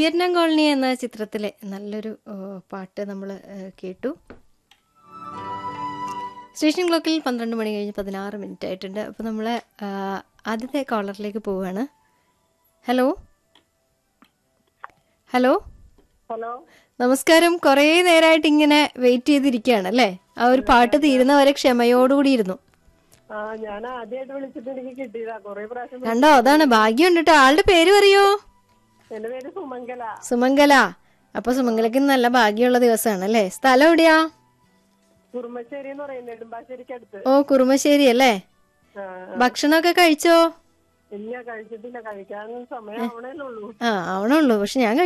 Vietnam colony എന്ന ചിത്രത്തിലെ നല്ലൊരു ആ, പാട്ട് നമ്മൾ കേട്ടു സ്റ്റേഷൻ ക്ലോക്കിൽ പന്ത്രണ്ട് മണി കഴിഞ്ഞ് പതിനാറ് മിനിറ്റ് ആയിട്ടുണ്ട് അപ്പോൾ നമ്മൾ ആദ്യത്തെ കോളറിലേക്ക് പോവുകയാണ് ഹലോ ഹലോ ഹലോ നമസ്കാരം കുറേ നേരമായിട്ട് ഇങ്ങനെ വെയിറ്റ് ചെയ്തിരിക്കുകയാണ് അല്ലേ ആ ഒരു പാട്ട് തീരുന്നവരെ ക്ഷമയോടുകൂടി ഇരുന്നു ആ ഞാൻ ആദ്യമായിട്ട് വിളിച്ചിട്ട് എനിക്ക് കിട്ടിയതാ കൊറേ പ്രാവശ്യം വിളി- കണ്ടോ അതാണ് ഭാഗ്യം കേട്ടോ ആളുടെ പേര് പറയോ എന്റെ പേര് സുമംഗല സുമംഗല അപ്പൊ സുമംഗലക്ക് ഇന്ന് നല്ല ഭാഗ്യമുള്ള ദിവസമാണ് അല്ലേ സ്ഥലം എവിടെയാ കുറുമശ്ശേരി എന്ന് പറയും നെടുമ്പാശ്ശേരിക്ക് അടുത്ത് ഓ കുറുമശ്ശേരി അല്ലേ ആ, ഭക്ഷണമൊക്കെ കഴിച്ചോ ഇല്ല കഴിച്ചിട്ടില്ല കഴിക്കാൻ സമയം ആവണേന്നുള്ളൂ ആ ആവണുള്ളൂ പക്ഷെ ഞാൻ